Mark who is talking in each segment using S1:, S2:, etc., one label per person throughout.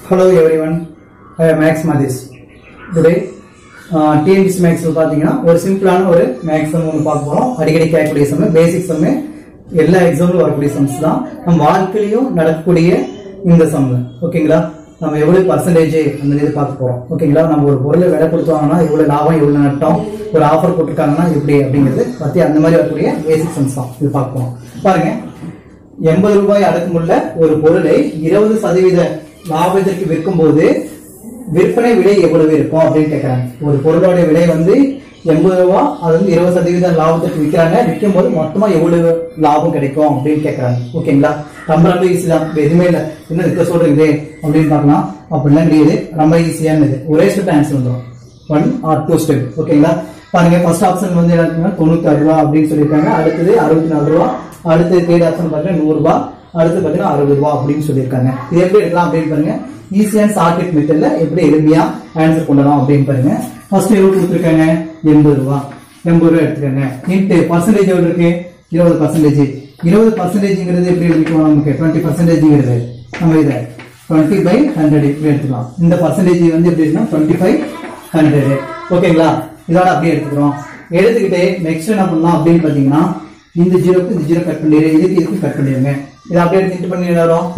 S1: Hello everyone, I am Max Mathis. Today, TNPSC மேக்ஸில் பார்த்தீங்கன்னா ஒரு சிம்பிளான ஒரு மேக்ஸ் சம் ஒன்று பார்க்க போகிறோம் அடிக்கடி கேட்கக்கூடிய சம் பேசிக் சம்மு எல்லா எக்ஸாம்லும் வரக்கூடிய சம்ஸ் தான் நம்ம வாழ்க்கையிலையும் நடக்கக்கூடிய இந்த சம் ஓகேங்களா நம்ம எவ்வளவு பர்சன்டேஜ் அந்த இது பார்க்க போறோம் ஓகேங்களா நம்ம ஒரு பொருளை விலை கொடுத்தாங்கன்னா எவ்வளவு லாபம் எவ்வளவு நட்டம் ஒரு ஆஃபர் போட்டிருக்காங்கன்னா எப்படி அப்படிங்கிறது பத்தி அந்த மாதிரி வரக்கூடிய பேசிக் சம்ஸ் தான் இது பார்க்க போறோம் பாருங்க எண்பது ரூபாய் அடக்கமுள்ள ஒரு பொருளை இருபது சதவீத லாபத்திற்கு விற்கும் போது விற்பனை விலை எவ்வளவு இருக்கும் அப்படின்னு கேட்கறாங்க ஒரு பொருளோட விலை வந்து எண்பது ரூபா அது வந்து இருபது சதவீதம் லாபத்துக்கு விற்கிறாங்க விற்கும் போது மொத்தமா எவ்வளவு லாபம் கிடைக்கும் அப்படின்னு கேட்கறாங்க ஓகேங்களா ரொம்ப ரொம்ப ஈஸி தான் இப்ப எதுவுமே இல்லை என்ன இருக்க சொல்றீங்களே அப்படின்னு பார்க்கலாம் அப்படிலாம் கிடையாது ரொம்ப ஈஸியானது ஒரே ஸ்டெப் ஆன்சர் வந்துடும் ஒன் ஆர் டூ ஸ்டெப் ஓகேங்களா பாருங்க ஃபர்ஸ்ட் ஆப்ஷன் வந்து என்ன தொண்ணூத்தி ஆறு ரூபா அப்படின்னு சொல்லியிருக்காங்க அடுத்தது அறுபத்தி நாலு ரூபா அடுத்து தேர்ட் ஆப்ஷன் பார்த்தீங்கன்னா நூறு ரூபாய் அடுத்து பார்த்தீங்கன்னா அறுபது ரூபா அப்படின்னு சொல்லியிருக்காங்க இது எப்படி எடுக்கலாம் அப்படின்னு பாருங்க ஈஸியான ஷார்ட்கட் மெத்தட்ல எப்படி எளிமையா ஆன்சர் கொண்டலாம் அப்படின்னு பாருங்க ஃபர்ஸ்ட் எவ்வளவு கொடுத்துருக்காங்க எண்பது ரூபா எண்பது ரூபா எடுத்துக்கோங்க இன்ட்டு பர்சன்டேஜ் எவ்வளவு இருக்கு இருபது பர்சன்டேஜ் இருபது பர்சன்டேஜ்ங்கிறது எப்படி எடுத்துக்கலாம் நமக்கு டுவெண்ட்டி பர்சன்டேஜ்ங்கிறது நம்ம இதை டுவெண்ட்டி பை ஹண்ட்ரட் இப்படி எடுத்துக்கலாம் இந்த பர்சன்டேஜ் வந்து எப்படி இருக்குன்னா டுவெண்ட்டி ஃபைவ் ஹண்ட்ரட் ஓகேங்களா இதோட அப்படியே எடுத்துக்கிறோம் எடுத்துக்கிட்டு நெக்ஸ்ட் என்ன பண்ணலாம் அப்படின்னு பார்த்தீங்கன்னா இந்த ஜீரோக்கு இந்த ஜீரோ கட் பண்ணிடு இதுக்கு இதுக்கு கட் பண்ணிடுங்க இதை அப்படியே எடுத்து பண்ணி என்ன வரும்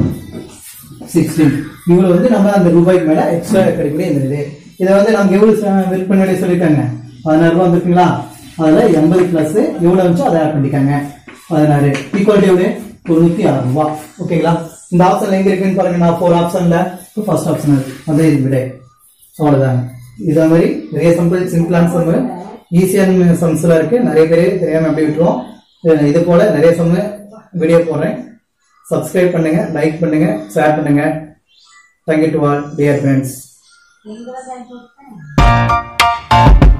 S1: சிக்ஸ்டீன் இவ்வளவு வந்து நம்ம அந்த ரூபாய்க்கு மேல எக்ஸ்ட்ரா கிடைக்கக்கூடிய இந்த இது இதை வந்து நமக்கு எவ்வளவு ச- விற்பனை விலை சொல்லியிருக்காங்க பதினாறு ரூபாய் இருக்குங்களா அதுல எண்பது பிளஸ் எவ்வளவு வந்துச்சோ அதை ஆட் பண்ணிக்காங்க பதினாறு ஈக்குவல் எவ்வளவு தொண்ணூத்தி ஆறு ரூபாய் ஓகேங்களா இந்த ஆப்ஷன்ல எங்க இருக்குன்னு பாருங்க நான் ஃபோர் ஆப்ஷன்ல ஃபர்ஸ்ட் ஆப்ஷன் இருக்கு அதே இது விடை அவ்வளவுதாங்க இதே மாதிரி நிறைய சிம்பிள் சிம்பிளான சம்மு ஈஸியான சம்ஸ்ல இருக்கு நிறைய பேர் தெரியாம அப்படி விட்டுருவோம் இது- இது போல நிறைய சம்மு வீடியோ போடுறேன் சப்ஸ்கிரைப் பண்ணுங்க லைக் பண்ணுங்க ஷேர் பண்ணுங்க thank you to all dear friends